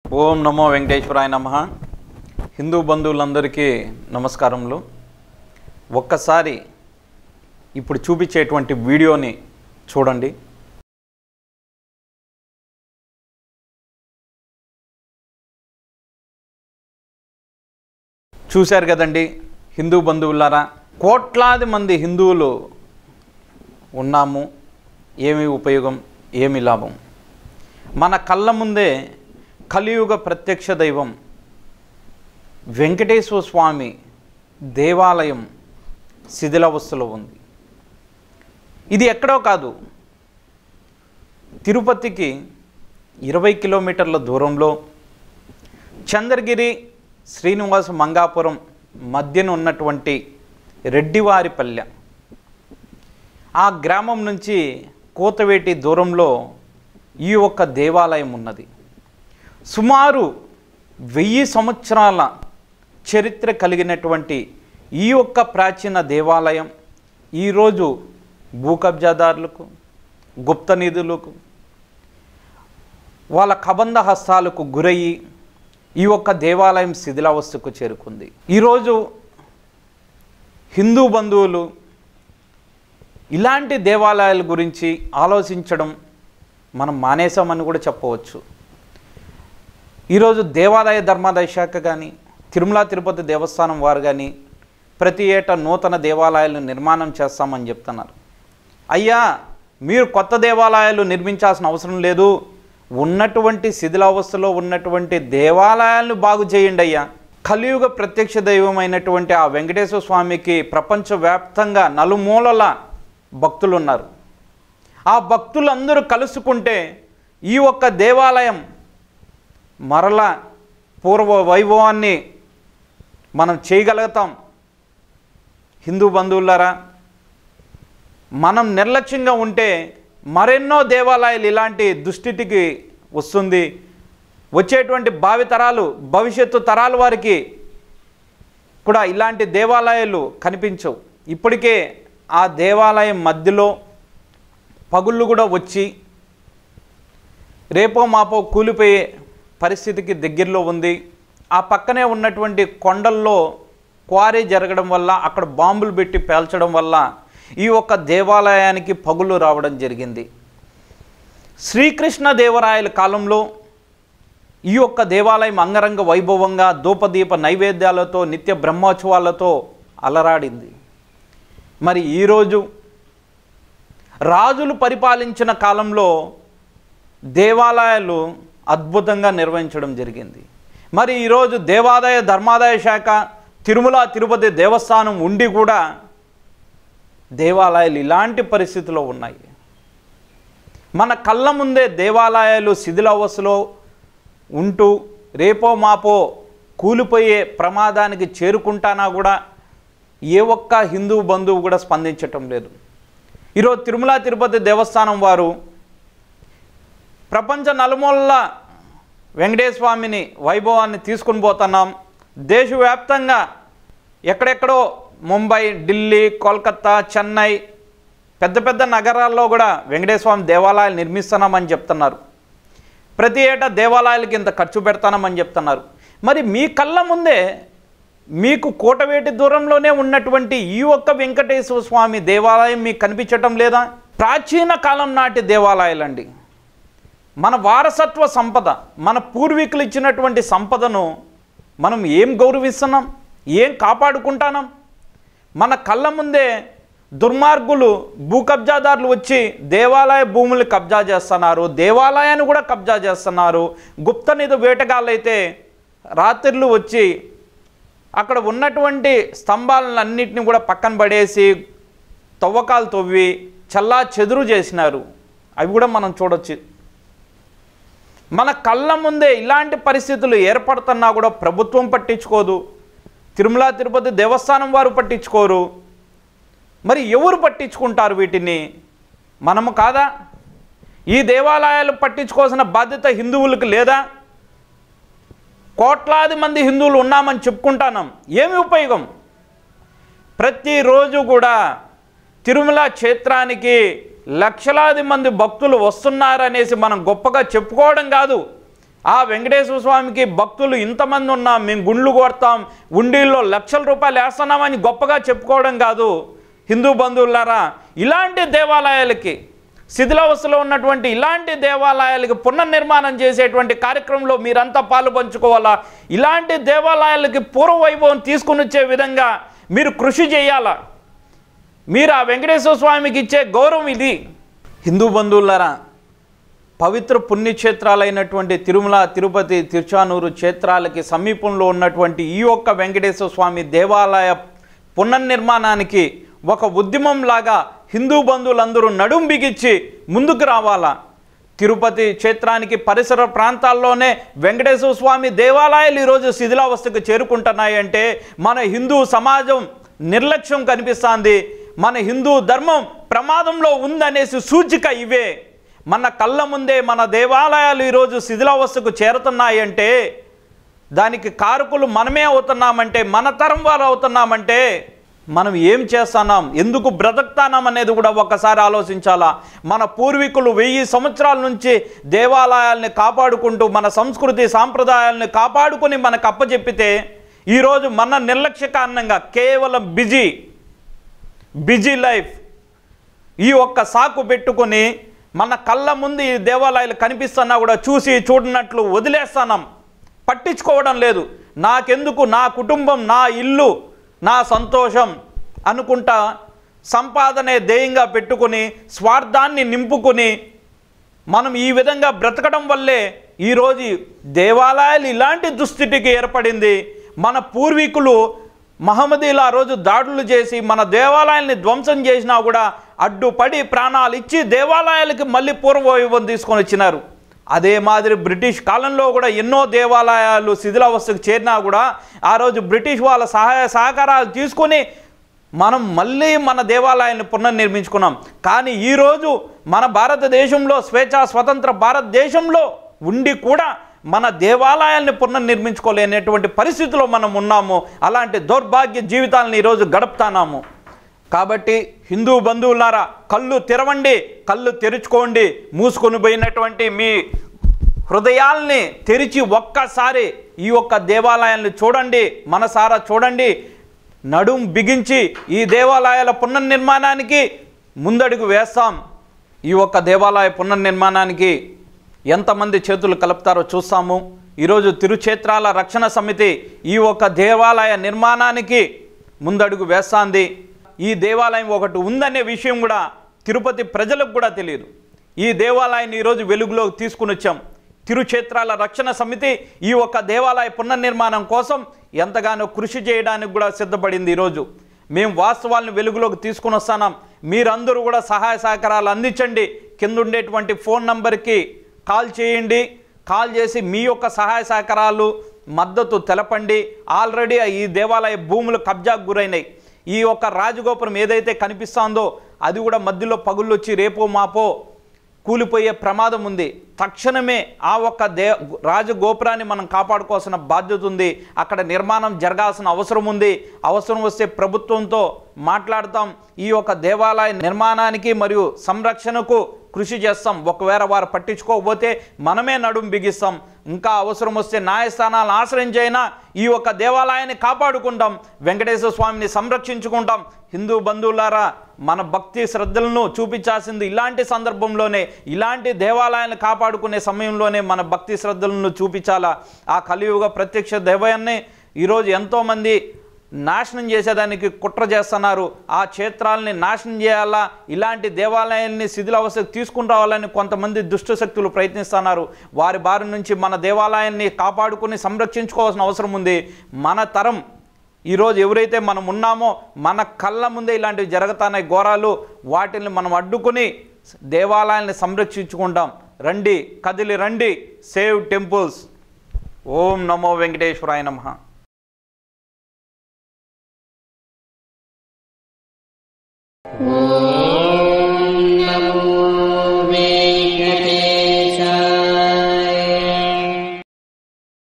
ఓం నమో వెంకటేశ్వరాయ నమ హిందూ బంధువులందరికీ నమస్కారములు ఒక్కసారి ఇప్పుడు చూపించేటువంటి వీడియోని చూడండి చూశారు కదండి హిందూ బంధువులారా కోట్లాది మంది హిందువులు ఉన్నాము ఏమి ఉపయోగం ఏమి లాభం మన కళ్ళ ముందే కలియుగ ప్రత్యక్ష దైవం వెంకటేశ్వర స్వామి దేవాలయం శిథిలావస్థలో ఉంది ఇది ఎక్కడో కాదు తిరుపతికి ఇరవై కిలోమీటర్ల దూరంలో చంద్రగిరి శ్రీనివాస మంగాపురం మధ్యన ఉన్నటువంటి రెడ్డివారిపల్లె ఆ గ్రామం నుంచి కోతవేటి దూరంలో ఈ ఒక్క దేవాలయం ఉన్నది సుమారు వెయ్యి సంవత్సరాల చరిత్ర కలిగినటువంటి ఈ ఒక్క ప్రాచీన దేవాలయం ఈరోజు భూ కబ్జాదారులకు గుప్త నిధులకు వాళ్ళ కబంధ హస్తాలకు గురయ్యి ఈ ఒక్క దేవాలయం శిథిలావస్థకు చేరుకుంది ఈరోజు హిందూ బంధువులు ఇలాంటి దేవాలయాల గురించి ఆలోచించడం మనం మానేసామని కూడా చెప్పవచ్చు ఈరోజు దేవాదాయ ధర్మాదాయ శాఖ కానీ తిరుమల తిరుపతి దేవస్థానం వారు కానీ ప్రతి ఏటా నూతన దేవాలయాలు నిర్మాణం చేస్తామని చెప్తున్నారు అయ్యా మీరు కొత్త దేవాలయాలు నిర్మించాల్సిన అవసరం లేదు ఉన్నటువంటి శిథిలావస్థలో ఉన్నటువంటి దేవాలయాలను బాగు చేయండి అయ్యా కలియుగ ప్రత్యక్ష దైవమైనటువంటి ఆ వెంకటేశ్వర స్వామికి ప్రపంచవ్యాప్తంగా నలుమూలల భక్తులు ఉన్నారు ఆ భక్తులందరూ కలుసుకుంటే ఈ ఒక్క దేవాలయం మరల పూర్వ వైభవాన్ని మనం చేయగలుగుతాం హిందూ బంధువులారా మనం నిర్లక్ష్యంగా ఉంటే మరెన్నో దేవాలయాలు ఇలాంటి దుస్థితికి వస్తుంది వచ్చేటువంటి భావితరాలు భవిష్యత్తు తరాల వారికి కూడా ఇలాంటి దేవాలయాలు కనిపించవు ఇప్పటికే ఆ దేవాలయం మధ్యలో పగుళ్ళు కూడా వచ్చి రేపో మాపో కూలిపోయే పరిస్థితికి దగ్గరలో ఉంది ఆ పక్కనే ఉన్నటువంటి కొండల్లో క్వారీ జరగడం వల్ల అక్కడ బాంబులు పెట్టి పేల్చడం వల్ల ఈ ఒక్క దేవాలయానికి పగులు రావడం జరిగింది శ్రీకృష్ణ దేవరాయల కాలంలో ఈ యొక్క దేవాలయం అంగరంగ వైభవంగా ధూపదీప నైవేద్యాలతో నిత్య బ్రహ్మోత్సవాలతో అలరాడింది మరి ఈరోజు రాజులు పరిపాలించిన కాలంలో దేవాలయాలు అద్భుతంగా నిర్వహించడం జరిగింది మరి ఈరోజు దేవాదాయ ధర్మాదాయ శాఖ తిరుమల తిరుపతి దేవస్థానం ఉండి కూడా దేవాలయాలు ఇలాంటి పరిస్థితిలో ఉన్నాయి మన కళ్ళ ముందే దేవాలయాలు శిథిలావస్థలో ఉంటూ రేపో మాపో కూలిపోయే ప్రమాదానికి చేరుకుంటానా కూడా ఏ ఒక్క హిందూ బంధువు కూడా స్పందించటం లేదు ఈరోజు తిరుమల తిరుపతి దేవస్థానం వారు ప్రపంచ నలుమూలల వెంకటేశ్వర స్వామిని వైభవాన్ని తీసుకుని పోతున్నాం దేశవ్యాప్తంగా ఎక్కడెక్కడో ముంబై ఢిల్లీ కోల్కత్తా చెన్నై పెద్ద పెద్ద నగరాల్లో కూడా వెంకటేశ్వర స్వామి దేవాలయాలు నిర్మిస్తున్నామని చెప్తున్నారు ప్రతి ఏటా దేవాలయాలకి ఇంత ఖర్చు పెడతానమని చెప్తున్నారు మరి మీ కళ్ళ ముందే మీకు కోటవేటి దూరంలోనే ఉన్నటువంటి ఈ ఒక్క వెంకటేశ్వర స్వామి దేవాలయం మీకు కనిపించటం లేదా ప్రాచీన కాలం నాటి దేవాలయాలండి మన వారసత్వ సంపద మన పూర్వీకులు ఇచ్చినటువంటి సంపదను మనం ఏం గౌరవిస్తున్నాం ఏం కాపాడుకుంటున్నాం మన కళ్ళ ముందే దుర్మార్గులు భూ కబ్జాదారులు వచ్చి దేవాలయ భూములు కబ్జా చేస్తున్నారు దేవాలయాన్ని కూడా కబ్జా చేస్తున్నారు గుప్త నిధి వేటగాళ్ళైతే రాత్రిళ్ళు వచ్చి అక్కడ ఉన్నటువంటి స్తంభాలన్నింటినీ కూడా పక్కన పడేసి తవ్వకాలు తవ్వి చల్లా చెదురు చేసినారు అవి కూడా మనం చూడొచ్చు మన కళ్ళ ముందే ఇలాంటి పరిస్థితులు ఏర్పడుతున్నా కూడా ప్రభుత్వం పట్టించుకోదు తిరుమల తిరుపతి దేవస్థానం వారు పట్టించుకోరు మరి ఎవరు పట్టించుకుంటారు వీటిని మనము కాదా ఈ దేవాలయాలు పట్టించుకోవాల్సిన బాధ్యత హిందువులకు లేదా కోట్లాది మంది హిందువులు ఉన్నామని చెప్పుకుంటున్నాం ఏమి ఉపయోగం ప్రతిరోజు కూడా తిరుమల క్షేత్రానికి లక్షలాది మంది భక్తులు వస్తున్నారనేసి మనం గొప్పగా చెప్పుకోవడం కాదు ఆ వెంకటేశ్వర స్వామికి భక్తులు ఇంతమంది ఉన్నాం మేము గుండ్లు కొడతాం ఉండిల్లో లక్షల రూపాయలు వేస్తున్నామని గొప్పగా చెప్పుకోవడం కాదు హిందూ బంధువులారా ఇలాంటి దేవాలయాలకి శిథిలావస్థలో ఉన్నటువంటి ఇలాంటి దేవాలయాలకి పునర్నిర్మాణం చేసేటువంటి కార్యక్రమంలో మీరంతా పాలు పంచుకోవాలా ఇలాంటి దేవాలయాలకి పూర్వ వైభవం తీసుకుని వచ్చే విధంగా మీరు కృషి చేయాలా మీరు ఆ వెంకటేశ్వర స్వామికి ఇచ్చే గౌరవం ఇది హిందూ బంధువులారా పవిత్ర పుణ్యక్షేత్రాలైనటువంటి తిరుమల తిరుపతి తిరుచానూరు క్షేత్రాలకి సమీపంలో ఉన్నటువంటి ఈ ఒక్క వెంకటేశ్వర స్వామి దేవాలయ పునర్నిర్మాణానికి ఒక ఉద్యమం లాగా హిందూ బంధువులందరూ నడుం బిగించి ముందుకు రావాలా తిరుపతి క్షేత్రానికి పరిసర ప్రాంతాల్లోనే వెంకటేశ్వర స్వామి దేవాలయాలు ఈరోజు శిథిలావస్థకు చేరుకుంటున్నాయి అంటే మన హిందూ సమాజం నిర్లక్ష్యం కనిపిస్తుంది మన హిందూ ధర్మం ప్రమాదంలో ఉందనేసి సూచిక ఇవే మన కళ్ళ ముందే మన దేవాలయాలు ఈరోజు శిథిలావస్థకు చేరుతున్నాయి అంటే దానికి కారకులు మనమే అవుతున్నామంటే మన తరం వారు అవుతున్నామంటే మనం ఏం చేస్తున్నాం ఎందుకు బ్రతుకుతానాం అనేది కూడా ఒక్కసారి ఆలోచించాలా మన పూర్వీకులు వెయ్యి సంవత్సరాల నుంచి దేవాలయాల్ని కాపాడుకుంటూ మన సంస్కృతి సాంప్రదాయాల్ని కాపాడుకొని మనకు అప్పచెప్పితే ఈరోజు మన నిర్లక్ష్య కారణంగా కేవలం బిజీ బిజీ లైఫ్ ఈ ఒక్క సాకు పెట్టుకొని మన కళ్ళ ముందు ఈ దేవాలయాలు కనిపిస్తున్నా కూడా చూసి చూడనట్లు వదిలేస్తున్నాం పట్టించుకోవడం లేదు నాకెందుకు నా కుటుంబం నా ఇల్లు నా సంతోషం అనుకుంటా సంపాదనే ధ్యేయంగా పెట్టుకుని స్వార్థాన్ని నింపుకొని మనం ఈ విధంగా బ్రతకడం వల్లే ఈరోజు దేవాలయాలు ఇలాంటి దుస్థితికి ఏర్పడింది మన పూర్వీకులు మహమ్మదీలు ఆ రోజు దాడులు చేసి మన దేవాలయాల్ని ధ్వంసం చేసినా కూడా అడ్డుపడి ప్రాణాలు ఇచ్చి దేవాలయాలకి మళ్ళీ పూర్వవైభవం తీసుకొని వచ్చినారు అదే మాదిరి బ్రిటిష్ కాలంలో కూడా ఎన్నో దేవాలయాలు శిథిలావస్థకు చేరినా కూడా ఆ రోజు బ్రిటిష్ వాళ్ళ సహాయ సహకారాలు తీసుకొని మనం మళ్ళీ మన దేవాలయాన్ని పునర్నిర్మించుకున్నాం కానీ ఈరోజు మన భారతదేశంలో స్వేచ్ఛా స్వతంత్ర భారతదేశంలో ఉండి కూడా మన దేవాలయాల్ని పునర్నిర్మించుకోలేనటువంటి పరిస్థితిలో మనం ఉన్నాము అలాంటి దౌర్భాగ్య జీవితాలను ఈరోజు గడుపుతున్నాము కాబట్టి హిందూ బంధువులారా కళ్ళు తెరవండి కళ్ళు తెరుచుకోండి మూసుకొని పోయినటువంటి మీ హృదయాల్ని తెరిచి ఒక్కసారి ఈ ఒక్క దేవాలయాన్ని చూడండి మనసారా చూడండి నడుం బిగించి ఈ దేవాలయాల పునర్నిర్మాణానికి ముందడుగు వేస్తాం ఈ ఒక్క దేవాలయ పునర్నిర్మాణానికి ఎంతమంది చేతులు కలుపుతారో చూస్తాము ఈరోజు తిరుక్షేత్రాల రక్షణ సమితి ఈ ఒక్క దేవాలయ నిర్మాణానికి ముందడుగు వేస్తాంది ఈ దేవాలయం ఒకటి ఉందనే విషయం కూడా తిరుపతి ప్రజలకు కూడా తెలియదు ఈ దేవాలయాన్ని ఈరోజు వెలుగులోకి తీసుకుని వచ్చాం తిరుక్షేత్రాల రక్షణ సమితి ఈ ఒక్క దేవాలయ పునర్నిర్మాణం కోసం ఎంతగానో కృషి చేయడానికి కూడా సిద్ధపడింది ఈరోజు మేము వాస్తవాలను వెలుగులోకి తీసుకుని వస్తున్నాం మీరందరూ కూడా సహాయ సహకారాలు అందించండి కింద ఉండేటువంటి ఫోన్ నంబర్కి కాల్ చేయండి కాల్ చేసి మీ యొక్క సహాయ సహకారాలు మద్దతు తెలపండి ఆల్రెడీ ఈ దేవాలయ భూములు కబ్జాకు గురైనాయి ఈ యొక్క రాజగోపురం ఏదైతే కనిపిస్తుందో అది కూడా మధ్యలో పగుళ్ళు వచ్చి రేపో మాపో కూలిపోయే ప్రమాదం ఉంది తక్షణమే ఆ ఒక్క దే రాజగోపురాన్ని మనం కాపాడుకోవాల్సిన బాధ్యత ఉంది అక్కడ నిర్మాణం జరగాల్సిన అవసరం ఉంది అవసరం వస్తే ప్రభుత్వంతో మాట్లాడతాం ఈ యొక్క దేవాలయ నిర్మాణానికి మరియు సంరక్షణకు కృషి చేస్తాం ఒకవేళ వారు పట్టించుకోకపోతే మనమే నడుం బిగిస్తాం ఇంకా అవసరం వస్తే న్యాయస్థానాలను ఆశ్రయించైనా ఈ యొక్క దేవాలయాన్ని కాపాడుకుంటాం వెంకటేశ్వర స్వామిని సంరక్షించుకుంటాం హిందూ బంధువులారా మన భక్తి శ్రద్ధలను చూపించాల్సింది ఇలాంటి సందర్భంలోనే ఇలాంటి దేవాలయాన్ని కాపాడుకునే సమయంలోనే మన భక్తి శ్రద్ధలను చూపించాలా ఆ కలియుగ ప్రత్యక్ష దైవాన్ని ఈరోజు ఎంతోమంది నాశనం చేసేదానికి కుట్ర చేస్తున్నారు ఆ క్షేత్రాలని నాశనం చేయాలా ఇలాంటి దేవాలయాల్ని శిథిలావస్థకు తీసుకుని రావాలని కొంతమంది దుష్ట శక్తులు ప్రయత్నిస్తున్నారు వారి బారి నుంచి మన దేవాలయాన్ని కాపాడుకుని సంరక్షించుకోవాల్సిన అవసరం ఉంది మన తరం ఈరోజు ఎవరైతే మనం ఉన్నామో మన కళ్ళ ముందే ఇలాంటివి జరుగుతున్నాయి ఘోరాలు వాటిని మనం అడ్డుకుని దేవాలయాల్ని సంరక్షించుకుంటాం రండి కదిలి రండి సేవ్ టెంపుల్స్ ఓం నమో వెంకటేశ్వరాయ నమః ఓం